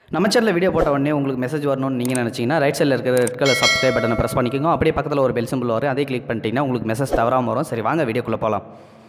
நம்ம சேனலில் வீடியோ போட்ட உடனே உங்களுக்கு மெசேஜ் வரணும்னு நீங்கள் நினச்சிங்கன்னா ரைட் சைடில் இருக்கிற ரெட் கலர் சப்ஸ்கிரைப் பட்டனை ப்ரெஸ் பண்ணிக்கோங்க அப்படியே பக்கத்தில் ஒரு பெல் சிம்பிள் வரும் அதே கிளிக் பண்ணிட்டீங்கன்னா உங்களுக்கு மெசேஜ் தவறாமல் வரும் சரி வாங்க வீடியோக்குள்ளே போகலாம்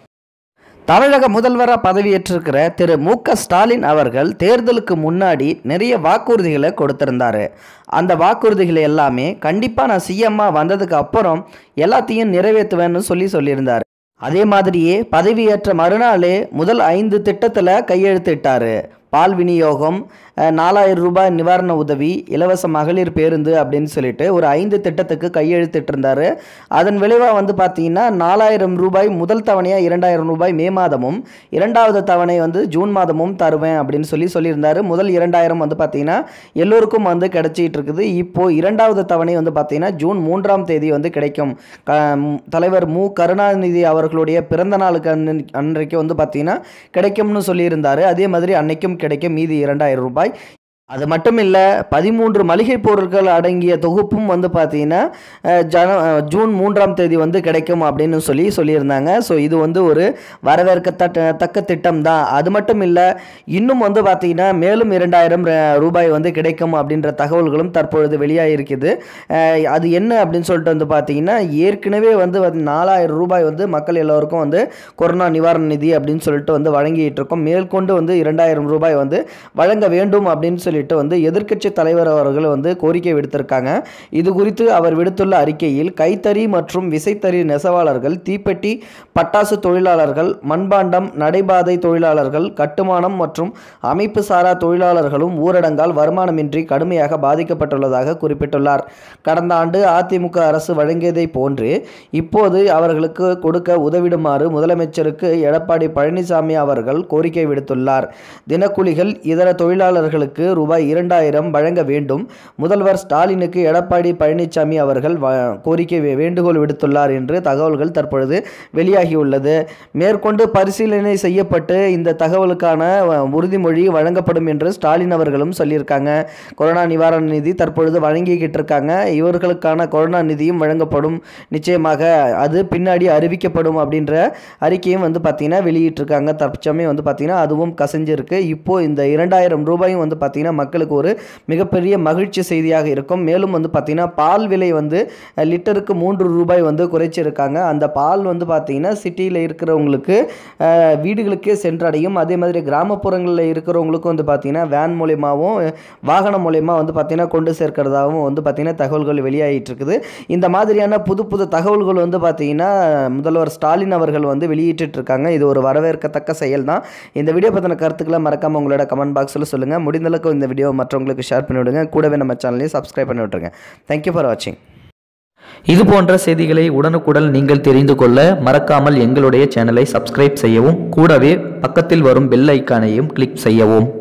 தமிழக முதல்வராக பதவியேற்றிருக்கிற திரு மு க ஸ்டாலின் அவர்கள் தேர்தலுக்கு முன்னாடி நிறைய வாக்குறுதிகளை கொடுத்திருந்தாரு அந்த வாக்குறுதிகளை எல்லாமே கண்டிப்பாக நான் சிஎம்மாக வந்ததுக்கு அப்புறம் எல்லாத்தையும் நிறைவேற்றுவேன்னு சொல்லி சொல்லியிருந்தார் அதே மாதிரியே பதவியேற்ற மறுநாளே முதல் ஐந்து திட்டத்தில் கையெழுத்திட்டாரு பால் விநியோகம் அஹ், நாலாயிரம் ரூபாய் நிவாரண உதவி இலவச மகளிர் பேருந்து அப்படின்னு சொல்லிட்டு ஒரு ஐந்து திட்டத்துக்கு கையெழுத்திட்டிருந்தாரு அதன் விளைவாக வந்து பார்த்தீங்கன்னா நாலாயிரம் ரூபாய் முதல் தவணையாக இரண்டாயிரம் ரூபாய் மே மாதமும் இரண்டாவது தவணை வந்து ஜூன் மாதமும் தருவேன் அப்படின்னு சொல்லி சொல்லியிருந்தாரு முதல் இரண்டாயிரம் வந்து பார்த்தீங்கன்னா எல்லோருக்கும் வந்து கிடைச்சிட்டு இருக்குது இப்போது இரண்டாவது தவணை வந்து பார்த்தீங்கன்னா ஜூன் மூன்றாம் தேதி வந்து கிடைக்கும் க ம், தலைவர் மு கருணாநிதி அவர்களுடைய பிறந்த நாளுக்கு அன்ன- அன்றைக்கு வந்து பார்த்தீங்கன்னா கிடைக்கும்னு சொல்லியிருந்தாரு அதே மாதிரி அன்னைக்கும் கிடைக்கும் மீதி இரண்டாயிரம் ரூபாய் அது மட்டும் இல்லை பதிமூன்று மளிகை பொருட்கள் அடங்கிய தொகுப்பும் வந்து பார்த்தீங்கன்னா அஹ், ஜன அஹ், ஜூன் மூன்றாம் தேதி வந்து கிடைக்கும் அப்படின்னு சொல்லி சொல்லியிருந்தாங்க ஸோ இது வந்து ஒரு வரவேற்கத்தக்க தக்க திட்டம் தான் அது மட்டும் இல்லை இன்னும் வந்து பார்த்தீங்கன்னா மேலும் இரண்டாயிரம் ரூபாய் வந்து கிடைக்கும் அப்படின்ற தகவல்களும் தற்பொழுது வெளியாகிருக்குது அஹ், அது என்ன அப்படின்னு சொல்லிட்டு வந்து பார்த்தீங்கன்னா ஏற்கனவே வந்து வந்து நாலாயிரம் ரூபாய் வந்து மக்கள் எல்லோருக்கும் வந்து கொரோனா நிவாரண நிதி அப்படின்னு சொல்லிட்டு வந்து வழங்கிட்டு இருக்கோம் மேற்கொண்டு வந்து இரண்டாயிரம் ரூபாய் வந்து வழங்க வேண்டும் அப்படின்னு சொல்லிட்டு வந்து எதிர்க்கட்சி தலைவர் அவர்கள் வந்து கோரிக்கை விடுத்திருக்காங்க இது குறித்து அவர் விடுத்துள்ள அறிக்கையில் கைத்தறி மற்றும் விசைத்தறி நெசவாளர்கள் தீப்பெட்டி பட்டாசு தொழிலாளர்கள் மண்பாண்டம் நடைபாதை தொழிலாளர்கள் கட்டுமானம் மற்றும் அமைப்பு சாரா தொழிலாளர்களும் ஊரடங்கால் வருமானமின்றி கடுமையாக பாதிக்கப்பட்டுள்ளதாக குறிப்பிட்டுள்ளார் கடந்த ஆண்டு அதிமுக அரசு வழங்கியதை போன்று இப்போது அவர்களுக்கு கொடுக்க உதவிடுமாறு முதலமைச்சருக்கு எடப்பாடி பழனிசாமி அவர்கள் கோரிக்கை விடுத்துள்ளார் தினக்கூலிகள் இதர தொழிலாளர்களுக்கு ரூபாய் இரண்டாயிரம் வழங்க வேண்டும் முதல்வர் ஸ்டாலினுக்கு எடப்பாடி பழனிசாமி அவர்கள் வ- கோரிக்கை வே- வேண்டுகோள் விடுத்துள்ளார் என்று தகவல்கள் தற்பொழுது வெளியாகியுள்ளது மேற்கொண்டு பரிசீலனை செய்யப்பட்டு இந்த தகவலுக்கான அஹ், உறுதிமொழி வழங்கப்படும் என்று ஸ்டாலின் அவர்களும் சொல்லியிருக்காங்க கொரோனா நிவாரண நிதி தற்பொழுது வழங்கிக்கிட்டு இருக்காங்க இவர்களுக்கான கொரோனா நிதியும் வழங்கப்படும் நிச்சயமாக அது பின்னாடி அறிவிக்கப்படும் அப்படின்ற அறிக்கையும் வந்து பார்த்தீங்கன்னா வெளியிட்டிருக்காங்க தற்சமயம் வந்து பார்த்தீங்கன்னா அதுவும் கசிஞ்சிருக்கு இப்போ இந்த இரண்டாயிரம் ரூபாயும் வந்து பார்த்தீங்கன்னா மக்களுக்கு ஒரு மிகப்பெரிய மகிழ்ச்சி செய்தியாக இருக்கும் மேலும் வந்து பார்த்தீங்கன்னா பால் விலை வந்து அஹ், லிட்டருக்கு மூன்று ரூபாய் வந்து குறைச்சிருக்காங்க அந்த பால் வந்து பார்த்தீங்கன்னா சிட்டியில் இருக்கிறவங்களுக்கு அஹ், வீடுகளுக்கே சென்றடையும் அதே மாதிரி கிராமப்புறங்களில் இருக்கிறவங்களுக்கும் வந்து பார்த்தீங்கன்னா வேன் மூலயமாவும் வாகனம் மூலயமா வந்து பார்த்தீங்கன்னா கொண்டு சேர்க்கிறதாகவும் வந்து பார்த்தீங்கன்னா தகவல்கள் வெளியாகிட்டு இருக்குது இந்த மாதிரியான புது புது தகவல்கள் வந்து பார்த்தீங்கன்னா முதல்வர் ஸ்டாலின் அவர்கள் வந்து வெளியிட்டு இருக்காங்க இது ஒரு வரவேற்கத்தக்க செயல் தான் இந்த வீடியோ பற்றின கருத்துக்களை மறக்காம உங்களோட கமெண்ட் பாக்ஸில் சொல்லுங்கள் முடிந்தளவுக்கு இந்த வீடியோ மற்றவங்களுக்கு ஷேர் பண்ணி விடுங்க கூடவே நம்ம சேனலையும் சப்ஸ்கிரைப் பண்ணி விட்ருங்க தேங்க்யூ ஃபார் வாட்சிங் இது போன்ற செய்திகளை உடனுக்குடன் நீங்கள் தெரிந்து கொள்ள மறக்காமல் எங்களுடைய சேனலை சப்ஸ்கிரைப் செய்யவும் கூடவே பக்கத்தில் வரும் பெல் ஐக்கானையும் கிளிக் செய்யவும்